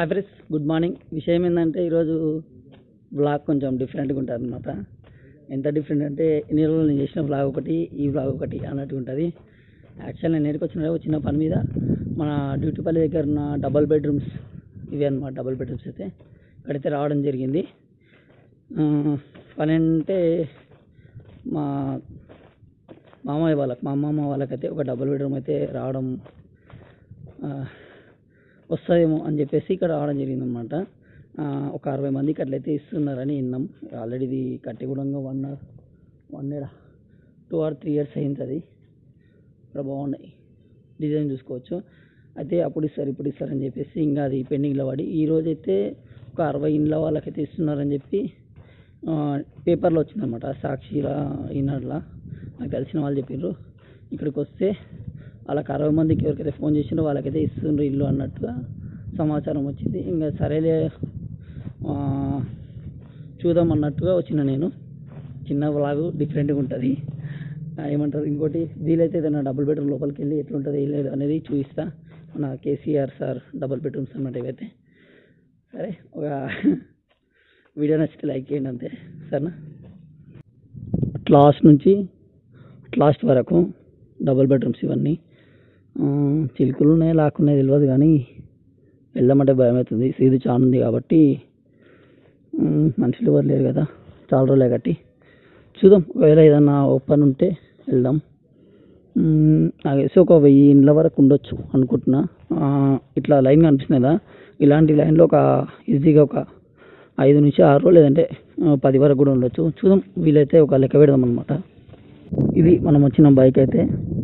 hi friends good morning విషయం ఏంటంటే ఈరోజు వ్లాగ్ కొంచెం డిఫరెంట్గా ఉంటుంది అనమాట ఎంత డిఫరెంట్ అంటే ఎన్ని రోజులు నేను చేసిన వ్లాగ్ ఒకటి ఈ వ్లాగ్ ఒకటి అన్నట్టు ఉంటుంది యాక్చువల్ నేను నేర్చుకు వచ్చిన ఒక చిన్న పని మీద మన డ్యూటీ పల్లి దగ్గర ఉన్న డబల్ బెడ్రూమ్స్ ఇవే అనమాట డబల్ బెడ్రూమ్స్ అయితే ఇక్కడైతే రావడం జరిగింది ఆ, పని అంటే మా మామయ్య వాళ్ళకి మా అమ్మమ్మ వాళ్ళకైతే ఒక డబుల్ బెడ్రూమ్ అయితే రావడం ఆ, వస్తుందేమో అని చెప్పేసి ఇక్కడ రావడం జరిగింది అనమాట ఒక అరవై మందికి అట్లయితే ఇస్తున్నారని విన్నాం ఆల్రెడీ ఇది కట్టి కూడా one hour one year two or three years అయింది అది ఇక్కడ బాగున్నాయి డిజైన్ చూసుకోవచ్చు అయితే అప్పుడు ఇస్తారు ఇప్పుడు ఇస్తారని చెప్పేసి ఇంకా అది పెండింగ్లో పడి ఈ రోజు అయితే ఒక అరవై ఇండ్ల వాళ్ళకైతే ఇస్తున్నారని చెప్పి ఆ, పేపర్లో వచ్చిందనమాట సాక్షిలా ఈనాడులా నాకు తెలిసిన వాళ్ళు చెప్పిండ్రు ఇక్కడికి వస్తే వాళ్ళకి అరవై మందికి ఎవరికైతే ఫోన్ చేసిండ్రో వాళ్ళకైతే ఇస్తుండ్రు ఇల్లు అన్నట్టుగా సమాచారం వచ్చింది ఇంకా సరేలే ఆ, చూద్దాం అన్నట్టుగా వచ్చిన నేను చిన్న వ్లాగు డిఫరెంట్గా ఉంటుంది ఏమంటారు ఇంకోటి వీలైతే ఏదైనా డబుల్ బెడ్రూమ్ లోపలికి వెళ్ళి ఎట్లుంటుంది ఏం లేదు అనేది చూపిస్తా మన కేసీఆర్ సార్ డబుల్ బెడ్రూమ్స్ అన్నమాట ఇవైతే సరే ఒక వీడియో నచ్చితే లైక్ చేయండి అంతే సరేనా లాస్ట్ నుంచి లాస్ట్ వరకు డబుల్ బెడ్రూమ్స్ ఇవన్నీ ఆ, చిలుకలు ఉన్నాయి లాక్కున్నాయి తెలియదు కానీ వెళ్దామంటే భయం అవుతుంది సీదు చాలా ఉంది కాబట్టి ఉమ్, మనుషులు ఎవరు లేరు కదా చాలా రోజులే కట్టి చూద్దాం ఒకవేళ ఏదన్నా ఓపెన్ ఉంటే వెళ్దాం ఉమ్, నాకు తెలిసి ఒక వెయ్యి ఇండ్ల వరకు ఉండొచ్చు అనుకుంటున్నా ఆ, ఇట్లా లైన్ కనిపిస్తుంది కదా ఇలాంటి లైన్లో ఒక ఈజీగా ఒక ఐదు నుంచి ఆరు లేదంటే ఆ, పది వరకు కూడా ఉండొచ్చు చూద్దాం వీలైతే ఒక లెక్క పెడదాం అనమాట ఇది మనం వచ్చిన బైక్ అయితే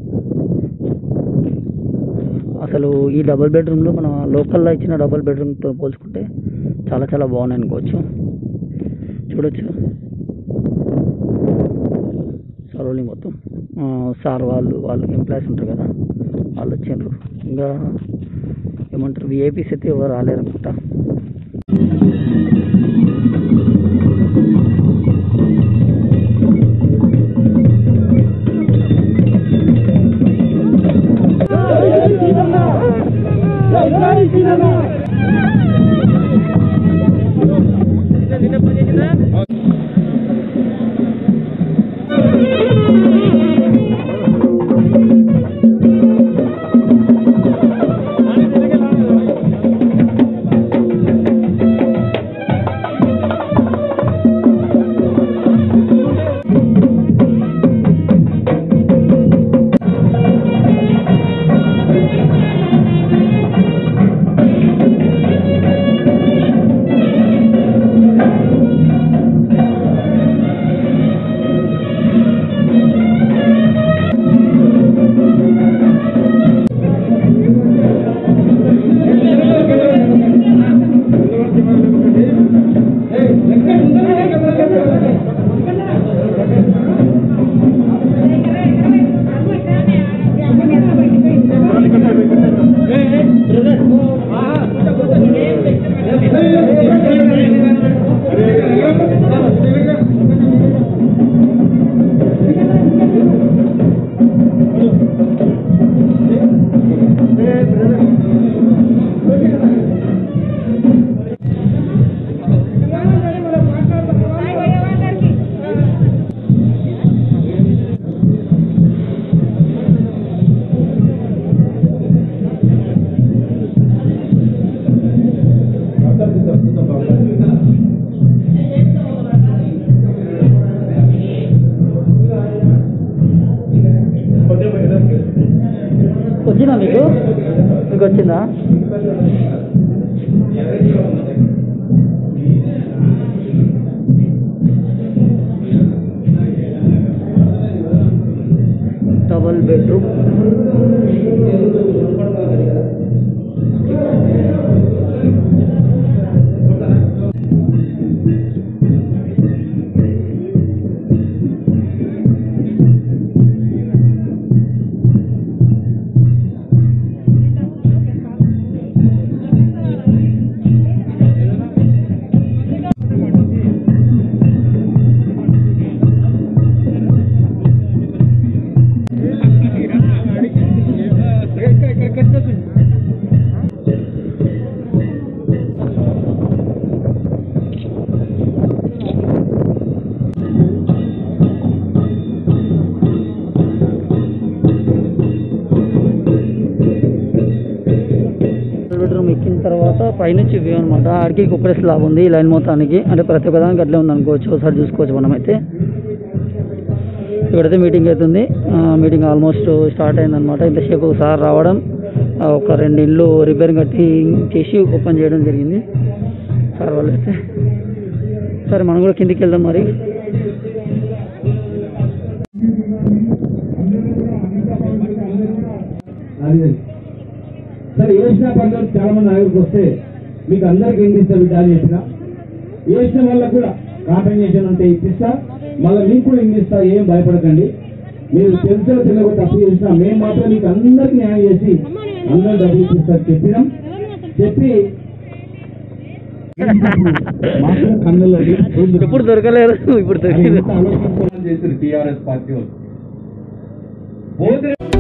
అసలు ఈ డబుల్ బెడ్రూమ్లో మన లోకల్లో ఇచ్చిన డబుల్ బెడ్రూమ్తో పోల్చుకుంటే చాలా చాలా బాగున్నాయి అనుకోవచ్చు చూడొచ్చు సరౌండింగ్ మొత్తం ఆ, సార్ వాళ్ళు వాళ్ళు ఎంప్లాయీస్ ఉంటారు కదా వాళ్ళు వచ్చిండ్రు ఇంకా ఏమంటారు విఐపీస్ అయితే ఎవరు రాలేరు అనుకుంటా వచ్చిందా మీకు మీకు వచ్చిందా డబల్ బెడ్రూమ్ ఎక్కిన తర్వాత పైనుంచి వ్యూ అనమాట ఆడికి కుక్కడే స్లాబ్ ఉంది ఈ లైన్ మొత్తానికి అంటే ప్రతి ఒక్కదానికి అట్లే ఉంది అనుకోవచ్చు ఒకసారి చూసుకోవచ్చు మనమైతే ఇక్కడైతే మీటింగ్ అవుతుంది మీటింగ్ ఆల్మోస్ట్ స్టార్ట్ అయిందనమాట ఇంతసేపు సార్ రావడం ఆ, ఒక రెండు ఇళ్ళు రిపేర్ కట్టి చేసి ఓపెన్ చేయడం జరిగింది సార్ వాళ్ళు అయితే సరే మనం కూడా కిందికి వెళ్దాం మరి అది సరే ఏసిన పనులు చాలా మంది నాయకులకు వస్తే మీకు అందరికి ఏం ఇస్తా బిడ్డ అని చెప్పిన ఏసిన వాళ్ళకు కూడా కాంపెన్సేషన్ అంటే ఇప్పిస్తా మళ్ళీ మీకు కూడా ఏం ఇస్తా ఏం భయపడకండి మీరు తెలిసిన తెలియక తప్పు చేసినా మేము మాత్రం మీకు అందరికి న్యాయం చేసి అందరూ డబ్బులు ఇప్పిస్తా చెప్పినాం చెప్పి మాత్రం కన్నులోకి ఇప్పుడు దొరకలేదు ఇప్పుడు దొరికింది చేసిన టీఆర్ఎస్ పార్టీ వాళ్ళు పోతే